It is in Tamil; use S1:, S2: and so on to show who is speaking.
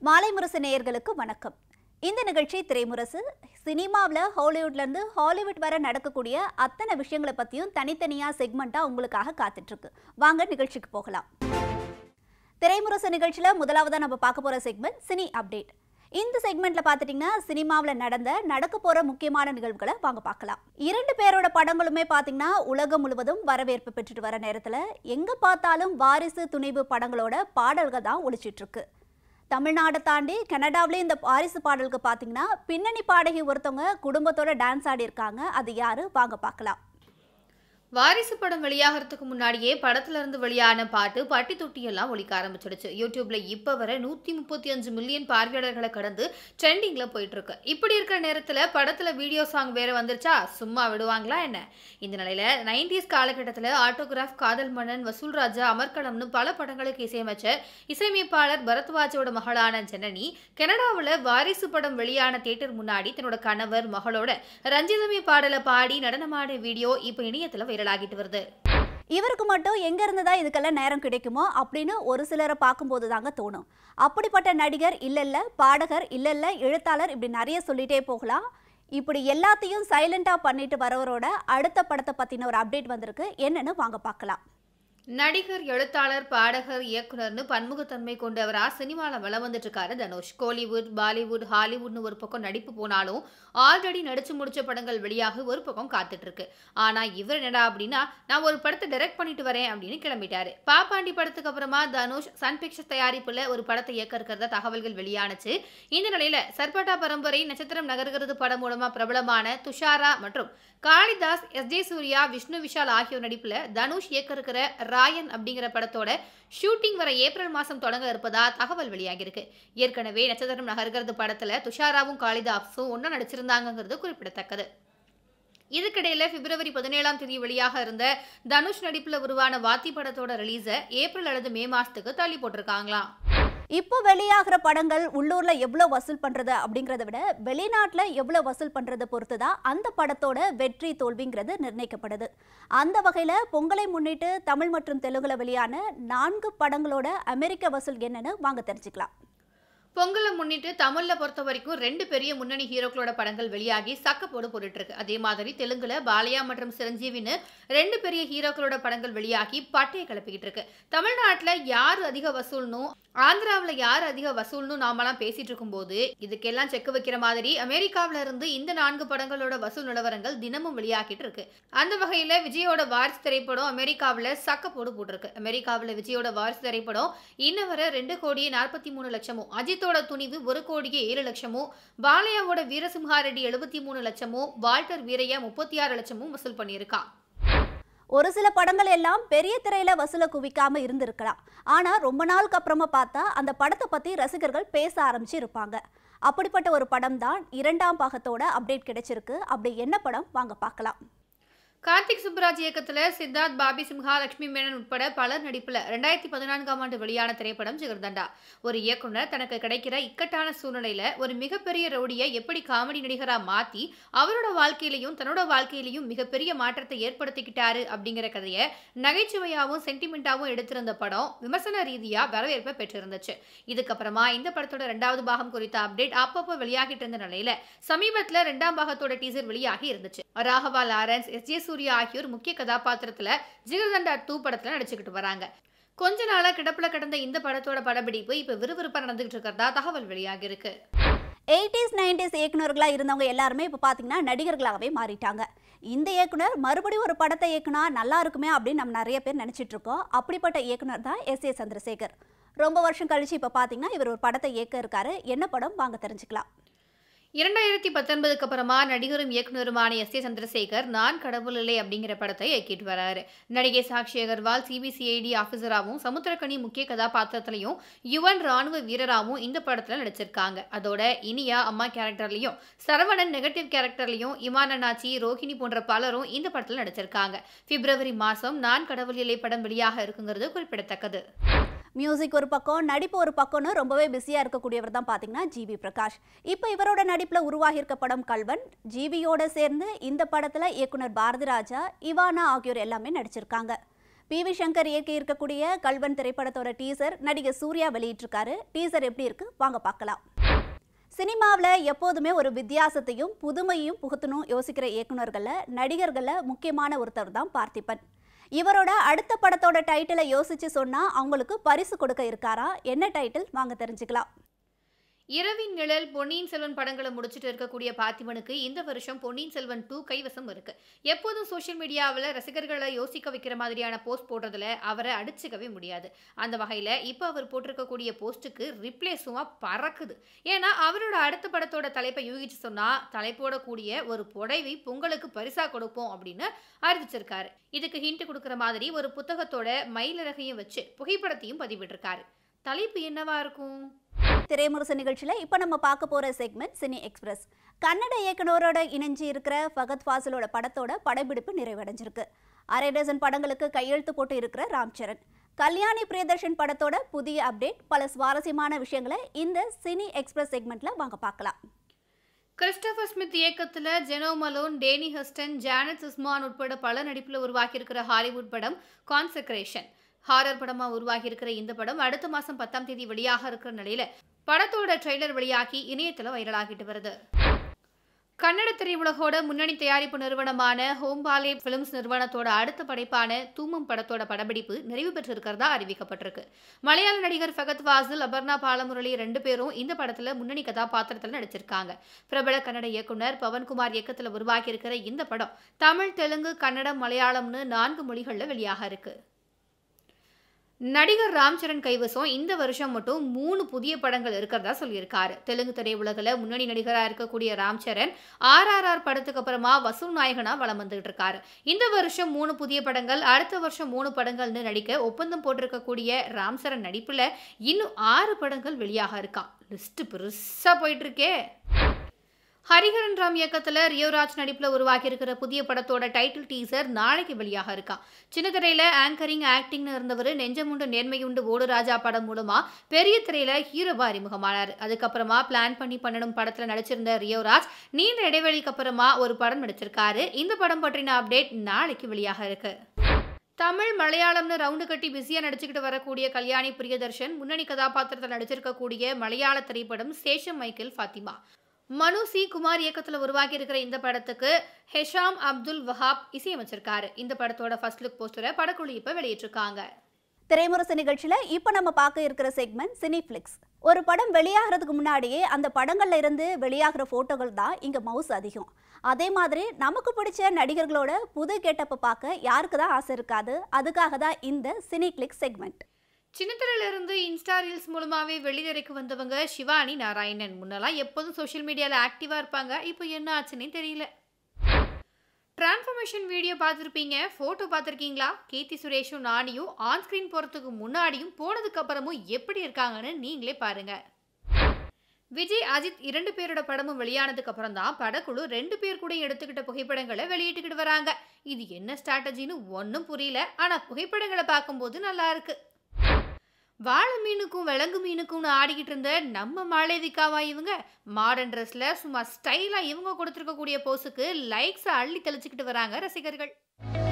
S1: மாலை முரசு நேயர்களுக்கு வணக்கம் இந்த நிகழ்ச்சி திரைமுரசு சினிமாவில் ஹாலிவுட்லேருந்து ஹாலிவுட் வரை நடக்கக்கூடிய அத்தனை விஷயங்களை பற்றியும் தனித்தனியாக செக்மெண்ட்டாக உங்களுக்காக காத்துட்ருக்கு வாங்க நிகழ்ச்சிக்கு போகலாம் திரைமுரசு நிகழ்ச்சியில் முதலாவதாக நம்ம பார்க்க போகிற செக்மெண்ட் சினி அப்டேட் இந்த செக்மெண்ட்ல பார்த்துட்டிங்கன்னா சினிமாவில் நடந்த நடக்க போகிற முக்கியமான நிகழ்வுகளை வாங்க பார்க்கலாம் இரண்டு பேரோட படங்களுமே பார்த்தீங்கன்னா உலகம் முழுவதும் வரவேற்பு பெற்றுட்டு வர நேரத்தில் எங்கே பார்த்தாலும் வாரிசு துணிவு படங்களோட பாடல்கள் தான் ஒழிச்சிட்டு இருக்கு தமிழ்நாடு தாண்டி கனடாவிலேயும் இந்த வாரிசு பாடலுக்கு பார்த்தீங்கன்னா பின்னணி பாடகி ஒருத்தவங்க குடும்பத்தோட டான்ஸ் ஆடி இருக்காங்க அது யாரு வாங்க பார்க்கலாம்
S2: வாரிசு படம் வெளியாகிறதுக்கு முன்னாடியே படத்துல இருந்து வெளியான பாட்டு பட்டி தொட்டி எல்லாம் ஒலிக்க ஆரம்பிச்சிடுச்சு யூடியூப்ல இப்ப வரை நூத்தி முப்பத்தி அஞ்சு மில்லியன் பார்வையாளர்களை கடந்து ட்ரெண்டிங்ல போயிட்டு இருக்கு இப்படி இருக்கிற நேரத்துல படத்துல வீடியோ சாங் வேற வந்துருச்சா சும்மா விடுவாங்களா என்ன இந்த நிலையில நைன்டிஸ் காலகட்டத்துல ஆட்டோகிராஃப் காதல் மன்னன் வசூல் ராஜா அமர்கலம்னு பல படங்களுக்கு இசையமைச்ச இசையமைப்பாளர் பரத்வாஜோட மகளான ஜனனி கனடாவில் வாரிசு படம் வெளியான தியேட்டர் முன்னாடி தன்னோட கணவர் மகளோட ரஞ்சிதமி பாடலை பாடி நடனமாடிய வீடியோ இப்போ இணையத்துல வைரலாகிட்டு வருது
S1: இவருக்கு மட்டும் எங்க இருந்து தான் இதுக்கெல்லாம் நேரம் கிடைக்குமோ அப்படின்னு ஒரு சிலரை பார்க்கும்போது தாங்க தோணும் அப்படிப்பட்ட நடிகர் இல்ல இல்ல பாடகர் இல்ல இல்ல எழுத்தாளர் இப்படி நிறைய சொல்லிட்டே போகலாம் இப்படி எல்லாத்தையும் சைலண்டா பண்ணிட்டு வரவரோட அடுத்த படத்தை பத்தின ஒரு அப்டேட் வந்திருக்கு என்னன்னு வாங்க பார்க்கலாம்
S2: நடிகர் எழுத்தாளர் பாடகர் இயக்குனர்னு பன்முகத்தன்மை கொண்டவரா சினிமாவில் வளம் வந்துட்டு இருக்காரு தனுஷ் கோலிவுட் பாலிவுட் ஹாலிவுட்னு ஒரு பக்கம் நடிப்பு போனாலும் ஆல்ரெடி நடிச்சு முடிச்ச படங்கள் வெளியாக ஒரு பக்கம் காத்துட்டு இருக்கு ஆனா இவர் என்னடா அப்படின்னா நான் ஒரு படத்தை டைரக்ட் பண்ணிட்டு வரேன் அப்படின்னு கிளம்பிட்டாரு பாப்பாண்டி படத்துக்கு அப்புறமா தனுஷ் சன் பிக்சர்ஸ் தயாரிப்புல ஒரு படத்தை இயக்க இருக்கிறதா தகவல்கள் வெளியானுச்சு இந்த நிலையில சர்பட்டா பரம்பரை நட்சத்திரம் நகர்கிறது படம் மூலமா பிரபலமான துஷாரா மற்றும் காளிதாஸ் எஸ் ஜே சூர்யா விஷ்ணு விஷால் ஆகியோர் நடிப்புல தனுஷ் இயக்க இருக்கிற ராயன் அப்படிங்கிற படத்தோட ஷூட்டிங் வர ஏப்ரல் மாசம் தொடங்க இருப்பதா தகவல் வெளியாகிருக்கு ஏற்கனவே நட்சத்திரம் நகர்கிறது படத்துல துஷாராவும் காளிதாஸும் ஒன்றா நடிச்சிருந்தாங்கங்கிறது குறிப்பிடத்தக்கது இதுக்கிடையில பிப்ரவரி பதினேழாம் தேதி வெளியாக இருந்த தனுஷ் நடிப்புல உருவான வாத்தி படத்தோட ரிலீஸை ஏப்ரல் அல்லது மே மாசத்துக்கு தள்ளி போட்டிருக்காங்களாம்
S1: இப்போ வெளியாகிற படங்கள் உள்ளூர்ல எவ்வளோ வசூல் பண்றது அப்படிங்கிறத விட வெளிநாட்டுல எவ்வளோ வசூல் பண்றதை பொறுத்து தான் அந்த படத்தோட வெற்றி தோல்விங்கிறது நிர்ணயிக்கப்படுது அந்த வகையில பொங்கலை முன்னிட்டு தமிழ் மற்றும் தெலுங்குல வெளியான நான்கு படங்களோட அமெரிக்க வசூல் என்னன்னு வாங்க தெரிஞ்சுக்கலாம்
S2: பொங்கலை முன்னிட்டு தமிழ்ல பொறுத்த வரைக்கும் ரெண்டு பெரிய முன்னணி ஹீரோக்களோட படங்கள் வெளியாகி சக்கப்போடு போட்டுட்டு இருக்கு அதே மாதிரி தெலுங்குல பாலையா மற்றும் சிரஞ்சீவின்னு ரெண்டு பெரிய ஹீரோக்களோட படங்கள் வெளியாகி பட்டையை கிளப்பிக்கிட்டு இருக்கு தமிழ்நாட்டுல யார் அதிக வசூல்னும் ஆந்திராவுல யார் அதிக வசூல்னு நாமெல்லாம் பேசிட்டு இருக்கும்போது இதுக்கெல்லாம் செக் வைக்கிற மாதிரி அமெரிக்காவில இருந்து இந்த நான்கு படங்களோட வசூல் நிலவரங்கள் தினமும் வெளியாகிட்டு இருக்கு அந்த வகையில விஜயோட வாரிசு திரைப்படம் அமெரிக்காவுல சக்கப்போடு போட்டிருக்கு அமெரிக்காவுல விஜயோட வாரிசு திரைப்படம் இன்ன வரை ரெண்டு கோடியே நாற்பத்தி மூணு லட்சமும் அஜித்தோட துணிவு ஒரு கோடியே ஏழு லட்சமும் பாலையாவோட வீரசிம்ஹாரெட்டி எழுபத்தி மூணு லட்சமும் வால்டர் வீரையா முப்பத்தி ஆறு லட்சமும் வசூல் பண்ணியிருக்கான்
S1: ஒரு சில படங்கள் எல்லாம் பெரிய திரையில வசூலை குவிக்காம இருந்திருக்கலாம் ஆனா ரொம்ப நாளுக்கு அப்புறமா பார்த்தா அந்த படத்தை பத்தி ரசிகர்கள் பேச ஆரம்பிச்சு இருப்பாங்க அப்படிப்பட்ட ஒரு படம் தான் இரண்டாம் பாகத்தோட அப்டேட் கிடைச்சிருக்கு அப்படி என்ன படம் வாங்க பார்க்கலாம்
S2: கார்த்திக் சுப்ராஜ் இயக்கத்துல சித்தார்த் பாபி சிம்ஹா லட்சுமி மேனன் உட்பட பலர் நடிப்புல ரெண்டாயிரத்தி பதினான்காம் ஆண்டு வெளியான திரைப்படம் ஜிகர்தண்டா ஒரு இயக்குனர் தனக்கு கிடைக்கிற இக்கட்டான சூழ்நிலையில ஒரு மிகப்பெரிய ரவுடியை எப்படி காமெடி நடிகரா மாத்தி அவரோட வாழ்க்கையிலையும் தன்னோட வாழ்க்கையிலையும் மிகப்பெரிய மாற்றத்தை ஏற்படுத்திக்கிட்டாரு அப்படிங்கிற கதையை நகைச்சுவையாவும் சென்டிமெண்டாவும் எடுத்திருந்த படம் விமர்சன ரீதியா வரவேற்பை பெற்றிருந்துச்சு இதுக்கப்புறமா இந்த படத்தோட ரெண்டாவது பாகம் குறித்த அப்டேட் அப்பப்போ வெளியாகிட்டு இருந்த நிலையில சமீபத்துல ரெண்டாம் பாகத்தோட டீசர் வெளியாகி இருந்துச்சு ராகவா லாரன்ஸ் எஸ் ஜே சூர்யா ஆகியோர் முக்கிய கதாபாத்திரத்துல ஜிகர்தண்டா டூ படத்துல நடிச்சுக்கிட்டு வராங்க கொஞ்ச நாளா கிடப்புல கடந்த இந்த படத்தோட படப்பிடிப்பு இப்ப விறுவிறுப்பா நடந்துகிட்டு இருக்கிறதா தகவல் வெளியாகி இருக்கு
S1: எயிட்டிஸ் நைன்டிஸ் இயக்குனர்களா இருந்தவங்க எல்லாருமே இப்போ பார்த்தீங்கன்னா நடிகர்களாகவே மாறிட்டாங்க இந்த இயக்குனர் மறுபடியும் ஒரு படத்தை இயக்குனா நல்லா இருக்குமே அப்படின்னு நம்ம நிறைய பேர் நினைச்சிட்டு இருக்கோம் அப்படிப்பட்ட இயக்குனர் தான் எஸ் ஏ சந்திரசேகர் ரொம்ப வருஷம் கழிச்சு இப்போ பார்த்தீங்கன்னா இவர் ஒரு படத்தை இயக்க இருக்காரு என்ன படம் வாங்க தெரிஞ்சுக்கலாம்
S2: இரண்டாயிரத்தி பத்தொன்பதுக்கு அப்புறமா நடிகரும் இயக்குனருமான எஸ் ஏ சந்திரசேகர் நான் கடவுள் இல்லை அப்படிங்கிற படத்தை இயக்கிட்டு வராரு நடிகை சாக்ஷி அகர்வால் சிபிசிஐடி ஆஃபீஸராகவும் சமுத்திரக்கனி முக்கிய கதாபாத்திரத்திலையும் யுவன் ராணுவ வீரராகவும் இந்த படத்துல நடிச்சிருக்காங்க அதோட இனியா அம்மா கேரக்டர்லையும் சரவணன் நெகட்டிவ் கேரக்டர்லையும் இமான் அண்ணாச்சி ரோஹிணி போன்ற பலரும் இந்த படத்துல நடிச்சிருக்காங்க பிப்ரவரி மாசம் நான் கடவுள் இல்லை படம் வெளியாக இருக்குங்கிறது குறிப்பிடத்தக்கது
S1: மியூசிக் ஒரு பக்கம் நடிப்பு ஒரு பக்கம்னு ரொம்பவே பிஸியாக இருக்கக்கூடியவர் தான் பார்த்தீங்கன்னா ஜிவி பிரகாஷ் இப்போ இவரோட நடிப்பில் உருவாகியிருக்க படம் கல்வன் ஜிவியோட சேர்ந்து இந்த படத்தில் இயக்குனர் பாரதி ராஜா இவானா ஆகியோர் எல்லாமே நடிச்சிருக்காங்க பி வி சங்கர் இயக்கி இருக்கக்கூடிய கல்வன் திரைப்படத்தோட டீசர் நடிகர் சூர்யா வெளியிட்டிருக்காரு டீசர் எப்படி இருக்கு வாங்க பார்க்கலாம் சினிமாவில் எப்போதுமே ஒரு வித்தியாசத்தையும் புதுமையும் புகுத்தணும் யோசிக்கிற இயக்குனர்களில் நடிகர்களில் முக்கியமான ஒருத்தர் தான் பார்த்திபன் இவரோட அடுத்த படத்தோட டைட்டிலை யோசிச்சு சொன்னா அவங்களுக்கு பரிசு கொடுக்க இருக்காரா என்ன டைட்டில் வாங்க தெரிஞ்சுக்கலாம்
S2: இரவின் நிழல் பொன்னியின் செல்வன் படங்களை முடிச்சிட்டு இருக்கக்கூடிய பார்த்திபனுக்கு இந்த வருஷம் பொன்னியின் செல்வன் டூ கைவசம் இருக்கு எப்போதும் சோஷியல் மீடியாவில் ரசிகர்களை யோசிக்க வைக்கிற மாதிரியான போஸ்ட் போடுறதுல அவரை அடிச்சுக்கவே முடியாது அந்த வகையில் இப்போ அவர் போட்டிருக்கக்கூடிய போஸ்ட்டுக்கு ரிப்ளே சும்மா பறக்குது ஏன்னா அவரோட அடுத்த படத்தோட தலைப்பை யூகிச்சு சொன்னா தலைப்போட கூடிய ஒரு புடவை பொங்கலுக்கு பரிசா கொடுப்போம் அப்படின்னு அறிவிச்சிருக்காரு இதுக்கு ஹிண்ட் கொடுக்குற மாதிரி ஒரு புத்தகத்தோட மயிலிறகையும் வச்சு புகைப்படத்தையும் பதிவிட்டிருக்காரு தலைப்பு என்னவா இருக்கும்
S1: திரைமுரசு நிகழ்ச்சியில் இப்போ நம்ம பார்க்க போகிற செக்மெண்ட் சினி எக்ஸ்பிரஸ் கன்னட இயக்குனரோட இணைஞ்சு இருக்கிற ஃபகத் ஃபாசிலோட படத்தோட படப்பிடிப்பு நிறைவடைஞ்சிருக்கு அரை டசன் படங்களுக்கு கையெழுத்து போட்டு இருக்கிற ராம் சரண் கல்யாணி பிரியதர்ஷன் படத்தோட புதிய அப்டேட் பல சுவாரஸ்யமான விஷயங்களை இந்த சினி எக்ஸ்பிரஸ் செக்மெண்ட்ல வாங்க பார்க்கலாம்
S2: கிறிஸ்டபர் ஸ்மித் இயக்கத்தில் Jena Malone Danny Huston Janet Suzman உட்பட பல நடிப்பில் உருவாக்கியிருக்கிற ஹாலிவுட் படம் கான்செக்ரேஷன் ஹாரர் படமா உருவாகி இருக்கிற இந்த படம் அடுத்த மாசம் பத்தாம் தேதி வெளியாக இருக்கிற நிலையில படத்தோட ட்ரெய்லர் வெளியாகி இணையத்துல வைரலாகிட்டு வருது கன்னட திரையுலகோட முன்னணி தயாரிப்பு நிறுவனமான ஹோம்பாலே பிலிம்ஸ் நிறுவனத்தோட அடுத்த படைப்பான தூமம் படத்தோட படப்பிடிப்பு நிறைவு பெற்றிருக்கிறதா அறிவிக்கப்பட்டிருக்கு மலையாள நடிகர் ஃபகத் வாசில் அபர்ணா பாலமுரளி ரெண்டு பேரும் இந்த படத்துல முன்னணி கதாபாத்திரத்தில் நடிச்சிருக்காங்க பிரபல கன்னட இயக்குனர் பவன்குமார் இயக்கத்தில் உருவாக்கி இருக்கிற இந்த படம் தமிழ் தெலுங்கு கன்னடம் மலையாளம்னு நான்கு மொழிகளில் வெளியாக இருக்கு நடிகர் ராம் சரண் கைவசம் இந்த வருஷம் மட்டும் மூணு புதிய படங்கள் இருக்கிறதா சொல்லியிருக்காரு தெலுங்கு திரையுலகில் முன்னணி நடிகராக இருக்கக்கூடிய ராம் சரண் ஆர்ஆர்ஆர் படத்துக்கு அப்புறமா வசூல் நாயகனா வலம் வந்துகிட்டு இருக்காரு இந்த வருஷம் மூணு புதிய படங்கள் அடுத்த வருஷம் மூணு படங்கள்னு நடிக்க ஒப்பந்தம் போட்டிருக்கக்கூடிய ராம் சரண் நடிப்புல இன்னும் ஆறு படங்கள் வெளியாக இருக்கான் லிஸ்ட் பெருசா போயிட்டு இருக்கே ஹரிஹரன் ராம் இயக்கத்தில் ரியோராஜ் நடிப்பில் உருவாக்கி இருக்கிற புதிய படத்தோட டைட்டில் டீசர் நாளைக்கு வெளியாக இருக்கான் சின்ன திரையில ஆங்கரிங் ஆக்டிங்னு இருந்தவர் நெஞ்சமுண்டு நேர்மையுண்டு ஓடு ராஜா படம் மூலமா பெரிய திரையில ஹீரோவா அறிமுகமானார் அதுக்கப்புறமா பிளான் பண்ணி பண்ணணும் படத்துல நடிச்சிருந்த ரியோராஜ் நீண்ட இடைவெளிக்கு அப்புறமா ஒரு படம் நடிச்சிருக்காரு இந்த படம் பற்றின அப்டேட் நாளைக்கு வெளியாக இருக்கு தமிழ் மலையாளம்னு ரவுண்டு கட்டி பிஸியா நடிச்சுக்கிட்டு வரக்கூடிய கல்யாணி பிரியதர்ஷன் முன்னணி கதாபாத்திரத்தில் நடிச்சிருக்கக்கூடிய மலையாள திரைப்படம் சேஷம் மைக்கேல் ஃபாத்திமா மனு சி குமார் இயக்கத்தில் உருவாக்கி இருக்கிற இந்த படத்துக்கு ஹெஷாம் அப்துல் வஹாப் இசையமைச்சிருக்காரு இந்த படத்தோட ஃபர்ஸ்ட் லுக் போஸ்டரை படக்குழு இப்போ வெளியிட்டிருக்காங்க
S1: திரைமுரசு நிகழ்ச்சியில் இப்போ நம்ம பார்க்க இருக்கிற செக்மெண்ட் சினிஃப்ளிக்ஸ் ஒரு படம் வெளியாகிறதுக்கு முன்னாடியே அந்த படங்கள்ல இருந்து வெளியாகிற ஃபோட்டோகள் தான் இங்கே மவுஸ் அதிகம் அதே மாதிரி நமக்கு பிடிச்ச நடிகர்களோட புது கெட்டப்பை பார்க்க யாருக்கு தான் ஆசை இருக்காது அதுக்காக தான் இந்த சினி கிளிக் செக்மெண்ட்
S2: சின்னத்திரையில இருந்து இன்ஸ்டா ரீல்ஸ் மூலமாவே வெளிதிரைக்கு வந்தவங்க சிவானி நாராயணன் முன்னெல்லாம் எப்போதும் சோஷியல் மீடியாவில் ஆக்டிவாக இருப்பாங்க இப்போ என்ன ஆச்சுன்னே தெரியல டிரான்ஸ்ஃபர்மேஷன் வீடியோ பார்த்துருப்பீங்க ஃபோட்டோ பார்த்துருக்கீங்களா கீர்த்தி சுரேஷும் நானியும் ஆன் ஸ்க்ரீன் போகிறதுக்கு முன்னாடியும் போனதுக்கு அப்புறமும் எப்படி இருக்காங்கன்னு நீங்களே பாருங்க விஜய் அஜித் இரண்டு பேரோட படமும் வெளியானதுக்கு அப்புறம் தான் படக்குழு ரெண்டு பேர் கூட எடுத்துக்கிட்ட புகைப்படங்களை வெளியிட்டுக்கிட்டு வராங்க இது என்ன ஸ்ட்ராட்டஜின்னு ஒன்றும் புரியல ஆனால் புகைப்படங்களை பார்க்கும்போது நல்லா இருக்கு வாழை மீனுக்கும் விலங்கு மீனுக்கும்னு ஆடிக்கிட்டு இருந்த நம்ம மாளவிகாவா இவங்க மாடர்ன் ட்ரெஸ்ல சும்மா ஸ்டைலா இவங்க கொடுத்துருக்கக்கூடிய போஸுக்கு லைக்ஸை அள்ளி தெளிச்சுக்கிட்டு வராங்க ரசிகர்கள்